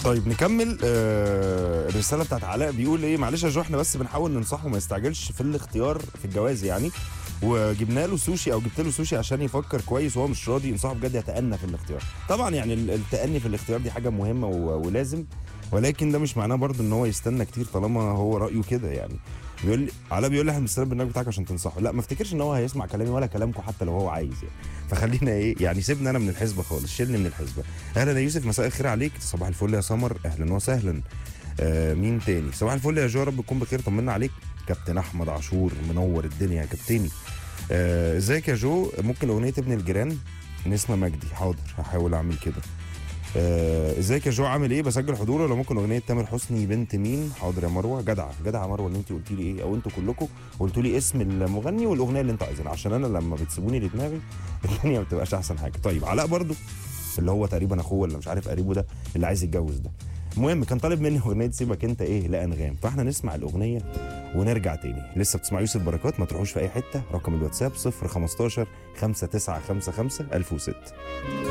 طيب نكمل آه الرساله بتاعت علاء بيقول ايه معلش يا جو احنا بس بنحاول ننصحه ما يستعجلش في الاختيار في الجواز يعني وجبنا له سوشي او جبت له سوشي عشان يفكر كويس وهو مش راضي انصحه بجد يتأنى في الاختيار طبعا يعني ال- التأني في الاختيار دي حاجه مهمه و- ولازم ولكن ده مش معناه برضه ان هو يستنى كتير طالما هو رايه كده يعني بيقول لي علاء بيقول لي احنا بنستنى البرنامج بتاعك عشان تنصحه لا ما افتكرش ان هو هيسمع كلامي ولا كلامكم حتى لو هو عايز يعني فخلينا ايه يعني سيبني انا من الحسبه خالص شيلني من الحسبه اهلا يا يوسف مساء الخير عليك صباح الفل يا سمر اهلا وسهلا آه مين تاني صباح الفل يا جو رب تكون بخير طمنا عليك كابتن احمد عاشور منور الدنيا يا كابتني آه، ازيك يا جو ممكن اغنيه ابن الجيران نسمه مجدي حاضر هحاول اعمل كده آه، ازيك يا جو عامل ايه بسجل حضور ولا ممكن اغنيه تامر حسني بنت مين حاضر يا مروه جدعه جدعه يا مروه اللي انت قلتي لي ايه او انتوا كلكم قلتوا لي اسم المغني والاغنيه اللي انتوا عايزينها عشان انا لما بتسيبوني لدماغي الدنيا ما بتبقاش احسن حاجه طيب علاء برضو اللي هو تقريبا اخوه ولا مش عارف قريبه ده اللي عايز يتجوز ده المهم كان طالب مني اغنيه سيبك انت ايه لا انغام فاحنا نسمع الاغنيه ونرجع تاني لسه بتسمع يوسف بركات ما تروحوش في اي حته رقم الواتساب 015 5955 1006